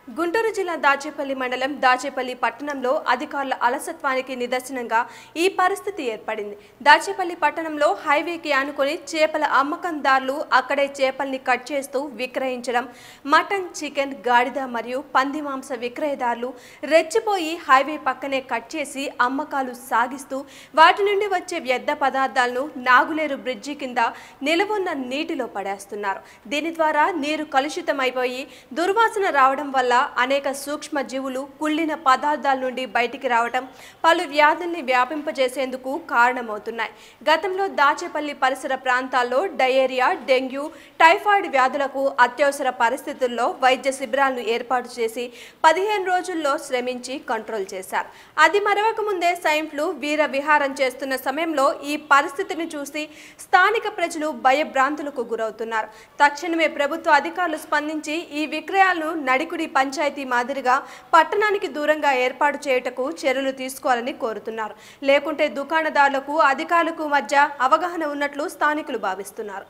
గుంటూరు జిల్లా దాచేపల్లి మండలం దాచేపల్లి పట్టణంలో అధికారుల అలసత్వానికి నిదర్శనంగా ఈ పరిస్థితి ఏర్పడింది దాచేపల్లి పట్టణంలో హైవేకి ఆనుకొని చేపల అమ్మకందారులు అక్కడే చేపల్ని కట్ చేస్తూ విక్రయించడం మటన్ చికెన్ గాడిద మరియు పంది మాంస విక్రయదారులు రెచ్చిపోయి హైవే పక్కనే కట్ చేసి అమ్మకాలు సాగిస్తూ వాటి నుండి వచ్చే వ్యర్థ పదార్థాలను నాగులేరు బ్రిడ్జి కింద నిలవున్న నీటిలో పడేస్తున్నారు దీని ద్వారా నీరు కలుషితమైపోయి దుర్వాసన రావడం వల్ల అనేక సూక్ష్మ జీవులు కుళ్ళిన పదార్థాల నుండి బయటికి రావటం పలు వ్యాధుల్ని వ్యాపింపజేసేందుకు కారణమవుతున్నాయి గతంలో దాచేపల్లి పరిసర ప్రాంతాల్లో డయేరియా డెంగ్యూ టైఫాయిడ్ వ్యాధులకు అత్యవసర పరిస్థితుల్లో వైద్య శిబిరాలను ఏర్పాటు చేసి పదిహేను రోజుల్లో శ్రమించి కంట్రోల్ చేశారు అది మరవక ముందే స్వైన్ ఫ్లూ వీర విహారం చేస్తున్న సమయంలో ఈ పరిస్థితిని చూసి స్థానిక ప్రజలు భయభ్రాంతులకు గురవుతున్నారు తక్షణమే ప్రభుత్వ అధికారులు స్పందించి ఈ విక్రయాలను నడికుడి పంచాయతీ మాదిరిగా పట్టణానికి దూరంగా ఏర్పాటు చేయుటకు చర్యలు తీసుకోవాలని కోరుతున్నారు లేకుంటే దుకాణదారులకు అధికారులకు మధ్య అవగాహన ఉన్నట్లు స్థానికులు భావిస్తున్నారు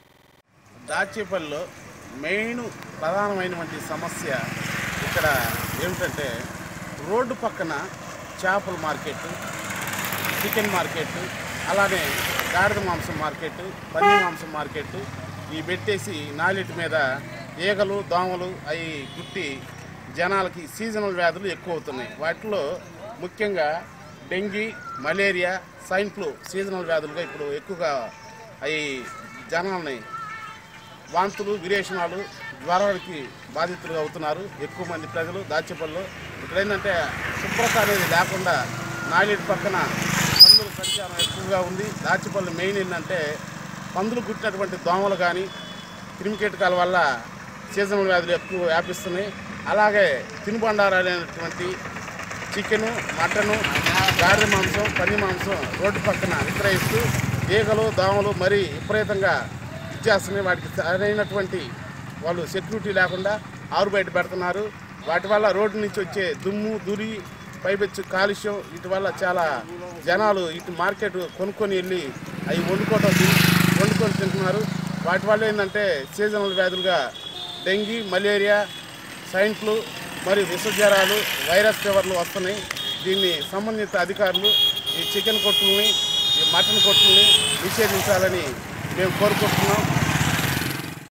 దాచేపల్లిలో మెయిన్ ప్రధానమైనటువంటి సమస్య ఇక్కడ ఏమిటంటే రోడ్డు పక్కన చేపల మార్కెట్ చికెన్ మార్కెట్ అలానే గాడిద మాంసం మార్కెట్ పంది మాంసం మార్కెట్ ఇవి పెట్టేసి నాలిటి మీద ఈగలు దోమలు అవి గుట్టి జనాలకి సీజనల్ వ్యాధులు ఎక్కువ అవుతున్నాయి వాటిలో ముఖ్యంగా dengue malaria swine flu seasonal వ్యాధులుగా ఇప్పుడు ఎక్కువగా అవి జనాల్ని వాంతులు విరేచనాలు జ్వరాలకి బాధితులు అవుతున్నారు ఎక్కువ మంది ప్రజలు దాచేపల్లిలో ఇక్కడ ఏంటంటే శుభ్రత అనేది లేకుండా నాలేటి పక్కన పందుల సంచారం ఎక్కువగా ఉంది దాచేపల్లి మెయిన్ ఏంటంటే పందులు గుట్టినటువంటి దోమలు కానీ క్రిమికీటకాల వల్ల సీజనల్ వ్యాధులు ఎక్కువ వ్యాపిస్తున్నాయి అలాగే తినుబండారాలైనటువంటి చికెను మటను గాడిద మాంసం పంది మాంసం రోడ్డు పక్కన విక్రయిస్తూ ఈగలు దోమలు మరీ విపరీతంగా ఇచ్చేస్తున్నాయి వాటికి సరైనటువంటి వాళ్ళు సెక్యూరిటీ లేకుండా ఆరు బయట పెడుతున్నారు వాటి వల్ల రోడ్డు నుంచి వచ్చే దుమ్ము దురి పైపెచ్చు కాలుష్యం వీటి వల్ల చాలా జనాలు ఇటు మార్కెట్ కొనుక్కొని వెళ్ళి అవి వండుకోవటం తిని- వండుకొని తింటున్నారు వాటి వల్ల ఏంటంటే సీజనల్ వ్యాధులుగా డెంగీ మలేరియా స్వైన్ ఫ్లూ మరియు విషజ్వరాలు వైరస్ ఫీవర్లు వస్తున్నాయి దీన్ని సంబంధిత అధికారులు ఈ చికెన్ కొట్టుల్ని ఈ మటన్ కొట్టుల్ని నిషేధించాలని మేము కోరుకుంటున్నాం